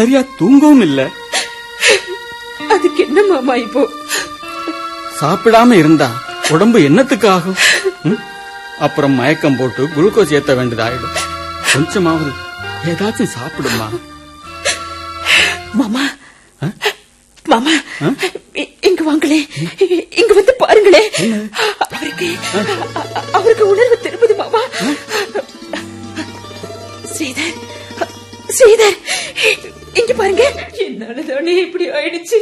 சரியா தூங்கவும் இல்ல அதுக்கு என்ன மாமா இப்போ சாப்பிடாம இருந்தா உடம்பு என்னத்துக்கு ஆகும் ம்? அப்புறம் மயக்கம் போட்டு குளுக்கோஸ் ஏத்த வேண்டியதாயிடும் கொஞ்சமாவது ஏதாச்சும் சாப்பிடுமா மாமா மாமா இ- இங்க வாங்களே இங்க வந்து பாருங்களே அவருக்கு அ- அவருக்கு உணர்வு திரும்புது மாமா ஸ்ரீதர் ஸ்ரீதர் இங்க பாருங்க என்னாலதானே இப்படி ஆயிடுச்சு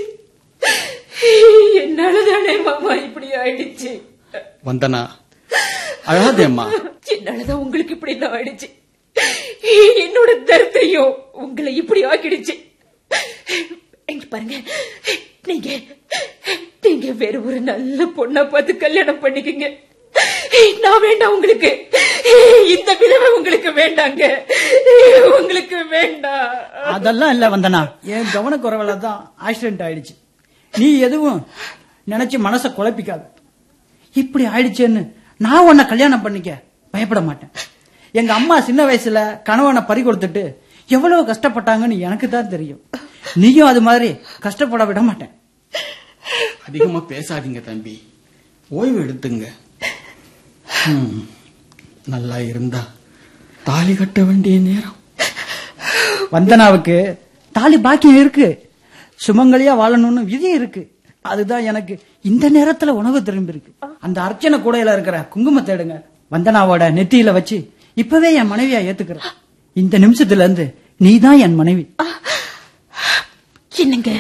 என்னாலதானே மாமா இப்படி ஆயிடுச்சு வந்தனா அழாதேம்மா என்னாலதான் உங்களுக்கு இப்படி எல்லாம் ஆயிடுச்சு என்னோட தரத்தையும் உங்களை இப்படி ஆக்கிடுச்சு இங்க பாருங்க நீங்க நீங்க வேற ஒரு நல்ல பொண்ணா பார்த்து கல்யாணம் பண்ணிக்கங்க நான் வேண்டாம் உங்களுக்கு இந்த விதவை உங்களுக்கு வேண்டாங்க உங்களுக்கு வேண்டாம் அதெல்லாம் இல்ல வந்தனா என் கவனக்குறைவில தான் ஆக்சிடென்ட் ஆயிடுச்சு நீ எதுவும் நினைச்சு மனச குழப்பிக்காத இப்படி ஆயிடுச்சேன்னு நான் உன்னை கல்யாணம் பண்ணிக்க பயப்பட மாட்டேன் எங்க அம்மா சின்ன வயசுல கணவனை பறி கொடுத்துட்டு எவ்வளவு கஷ்டப்பட்டாங்கன்னு எனக்கு தான் தெரியும் நீயும் அது மாதிரி கஷ்டப்பட விட மாட்டேன் அதிகமா பேசாதீங்க தம்பி ஓய்வு எடுத்துங்க ம், நல்லா இருந்தா தாலி கட்ட வேண்டிய நேரம் வந்தனாவுக்கு தாலி பாக்கியம் இருக்கு சுமங்கலியா வாழணும்னு விதி இருக்கு அதுதான் எனக்கு இந்த நேரத்துல உணவு திரும்பி இருக்கு அந்த அர்ச்சனை கூடையில இருக்கிற குங்குமத்தை எடுங்க வந்தனாவோட நெத்தியில வச்சு இப்பவே என் மனைவியா ஏத்துக்கிறேன் இந்த நிமிஷத்துல இருந்து நீதான் என் மனைவி என்னங்க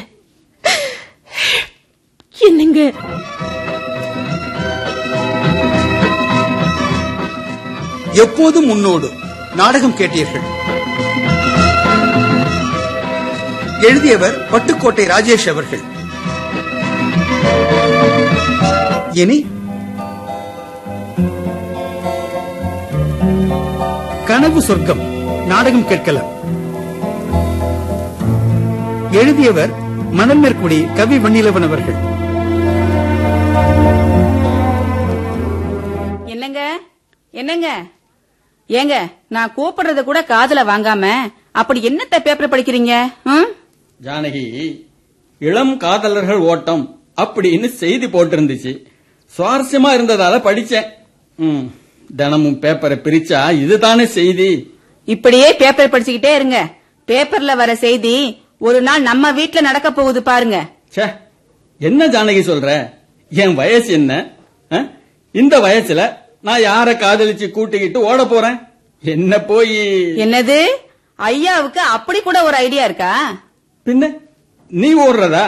என்னங்க எப்போதும் முன்னோடு நாடகம் கேட்டீர்கள் எழுதியவர் பட்டுக்கோட்டை ராஜேஷ் அவர்கள் இனி கனவு சொர்க்கம் நாடகம் கேட்கலாம் எழுதியவர் மணல் மேற்குடி கவி வன்னிலவன் அவர்கள் என்னங்க என்னங்க ஏங்க நான் கூப்பிடுறத கூட காதுல வாங்காம அப்படி என்னத்த பேப்பர் படிக்கிறீங்க ம்? ஜானகி இளம் காதலர்கள் ஓட்டம் அப்படின்னு செய்தி போட்டிருந்துச்சு சுவாரஸ்யமா இருந்ததால படிச்சேன் ம், தினமும் பேப்பரை பிரிச்சா இதுதானே செய்தி இப்படியே பேப்பர் படிச்சுக்கிட்டே இருங்க பேப்பர்ல வர செய்தி ஒரு நாள் நம்ம வீட்ல நடக்க போகுது பாருங்க ச்சே என்ன ஜானகி சொல்ற என் வயசு என்ன அ? இந்த வயசுல நான் யார காதலிச்சு கூட்டிக்கிட்டு ஓட போறேன் என்ன போய் என்னது ஐயாவுக்கு அப்படி கூட ஒரு ஐடியா இருக்கா பின்ன நீ ஓடுறதா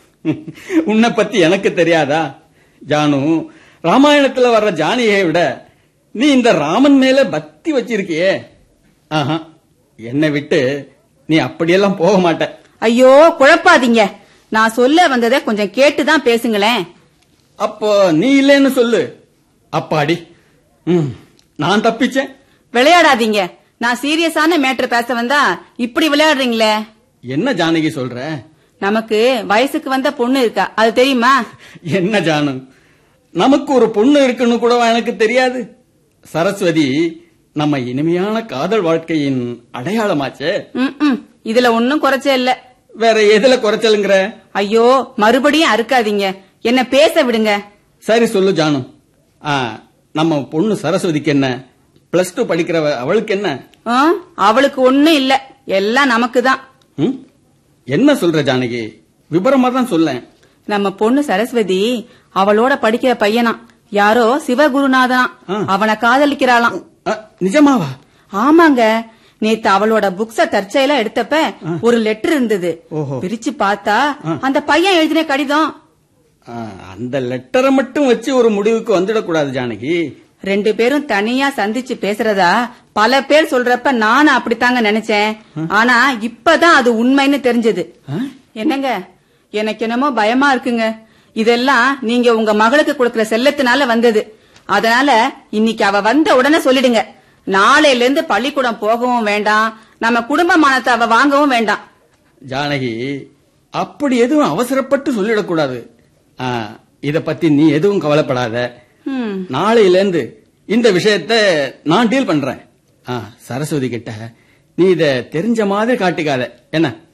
உன்னை பத்தி எனக்கு தெரியாதா ஜானு ராமாயணத்துல வர்ற ஜானியை விட நீ இந்த ராமன் மேல பக்தி வச்சிருக்கியே ஆஹா என்னை விட்டு நீ அப்படியெல்லாம் போக மாட்ட ஐயோ குழப்பாதீங்க நான் சொல்ல வந்ததை கொஞ்சம் கேட்டுதான் பேசுங்களேன் அப்போ நீ இல்லைன்னு சொல்லு அப்பாடி ம், நான் தப்பிச்சேன் விளையாடாதீங்க நான் சீரியஸான மேட்டர் பேச வந்தா இப்படி விளையாடுறீங்களே என்ன ஜானகி சொல்ற நமக்கு வயசுக்கு வந்த பொண்ணு இருக்கா அது தெரியுமா என்ன ஜானு நமக்கு ஒரு பொண்ணு இருக்குன்னு கூடவா எனக்கு தெரியாது சரஸ்வதி நம்ம இனிமையான காதல் வாழ்க்கையின் அடையாளமாச்சே ம்ம். இதுல ஒன்னும் குறைச்ச இல்ல வேற எதுல குறைச்சலுங்கிற ஐயோ மறுபடியும் அறுக்காதீங்க என்ன பேச விடுங்க சரி சொல்லு ஜானு ஆ, நம்ம பொண்ணு சரஸ்வதிக்கு என்ன பிளஸ் டூ படிக்கிற அவளுக்கு என்ன ஆ, அவளுக்கு ஒண்ணும் இல்ல எல்லாம் நமக்கு தான் ம்? என்ன சொல்ற ஜானகி விபரமா தான் சொல்லேன் நம்ம பொண்ணு சரஸ்வதி அவளோட படிக்கிற பையனா யாரோ சிவகுருநாதனா ஆ. அவனை காதலிக்கிறாளாம் அ, நிஜமாவா ஆமாங்க நேத்து அவளோட புக்ஸ தற்செயலா எடுத்தப்ப ஒரு லெட்டர் இருந்தது ஓஹோ. பிரிச்சு பார்த்தா அந்த பையன் எழுதின கடிதம் ஆ, அந்த லெட்டரை மட்டும் வச்சு ஒரு முடிவுக்கு வந்துடக்கூடாது ஜானகி ரெண்டு பேரும் தனியா சந்திச்சு பேசுறதா பல பேர் சொல்றப்ப நானும் அப்படித்தாங்க நினைச்சேன் ஆனா இப்பதான் அது உண்மைன்னு தெரிஞ்சது என்னங்க எனக்கு என்னமோ பயமா இருக்குங்க இதெல்லாம் நீங்க உங்க மகளுக்கு கொடுக்கிற செல்லத்தினால வந்தது அதனால இன்னைக்கு அவ வந்த உடனே சொல்லிடுங்க நாளையில இருந்து பள்ளிக்கூடம் போகவும் வேண்டாம் நம்ம குடும்ப மானத்தை அவ வாங்கவும் வேண்டாம் ஜானகி அப்படி எதுவும் அவசரப்பட்டு சொல்லிடக்கூடாது ஆ, இத பத்தி நீ எதுவும் கவலைப்படாத ம். நாளையில இருந்து இந்த விஷயத்த நான் டீல் பண்றேன் ஆ, சரஸ்வதி கிட்ட நீ இத தெரிஞ்ச மாதிரி காட்டிக்காத என்ன